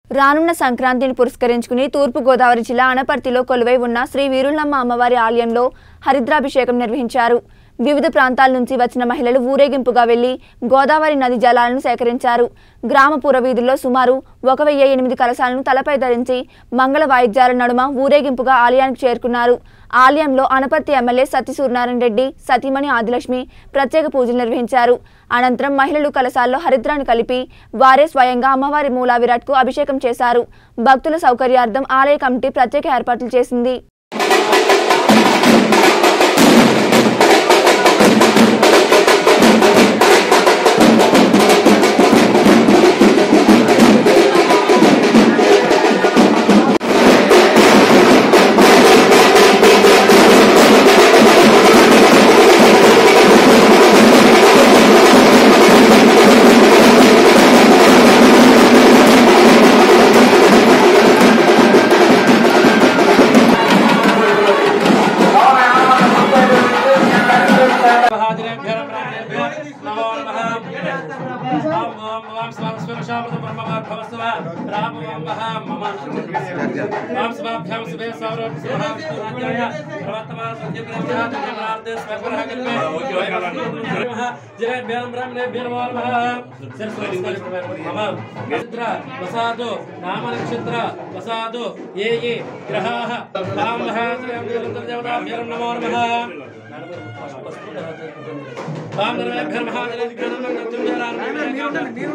రానున్న సంక్రాంతిని పురస్కరించుకుని తూర్పుగోదావరి జిల్లా అనపర్తిలో కొలువై ఉన్న శ్రీ వీరులమ్మ అమ్మవారి ఆలయంలో హరిద్రాభిషేకం నిర్వహించారు వివిధ ప్రాంతాల నుంచి వచ్చిన మహిళలు ఊరేగింపుగా వెళ్లి గోదావరి నది జలాలను సేకరించారు గ్రామ పురవీధుల్లో సుమారు ఒక వెయ్యి ఎనిమిది కలశాలను తలపై ధరించి మంగళ వాయిద్యాల నడుమ ఊరేగింపుగా ఆలయానికి చేరుకున్నారు ఆలయంలో అనపర్తి ఎమ్మెల్యే సత్య సూర్యనారాయణ రెడ్డి సతీమణి ఆదిలక్ష్మి ప్రత్యేక పూజలు నిర్వహించారు అనంతరం మహిళలు కలశాల్లో హరిద్రాన్ని కలిపి వారే స్వయంగా అమ్మవారి మూలా విరాట్కు అభిషేకం చేశారు భక్తుల సౌకర్యార్థం ఆలయ కమిటీ ప్రత్యేక ఏర్పాట్లు చేసింది వసాదు నామ నక్షత్ర వసాదు ఏ ఏ గ్రహాः తాం మహాదేవతాభ్యరం నమో నమః తాం నరవేభ్యర్ మహాదేవతాభ్యరం నమో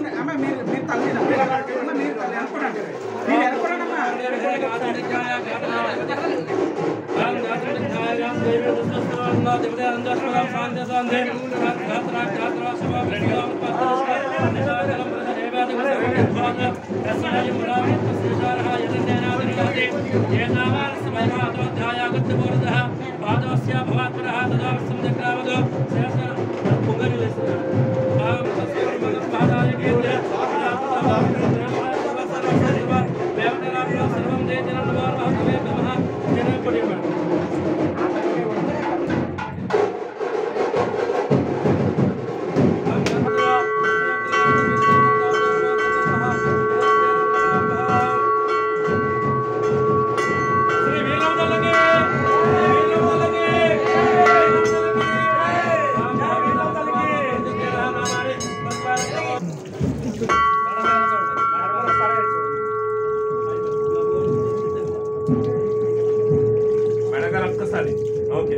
మేడం గారు ఒక్కసారి ఓకే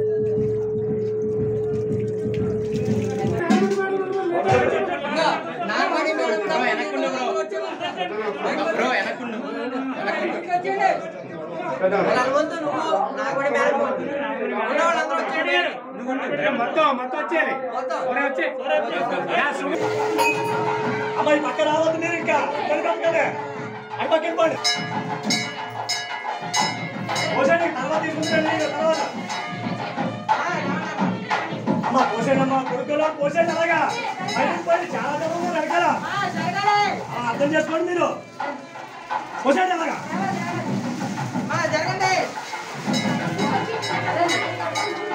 అమ్మాయి పక్క రావద్దు మీరు ఇంకా ఇబ్బంది పక్కనే అటు పక్క వెళ్ళిపోండి పోసండి తర్వాత తీసుకుంటాండి ఇక తర్వాత అమ్మ పోసండి అమ్మ కొడుకులో పోసండి అలాగా బయటకు పోయి చాలా దూరం వెనకాల ఆ, అర్థం చేసుకోండి మీరు పోసండి అలాగా జరగండి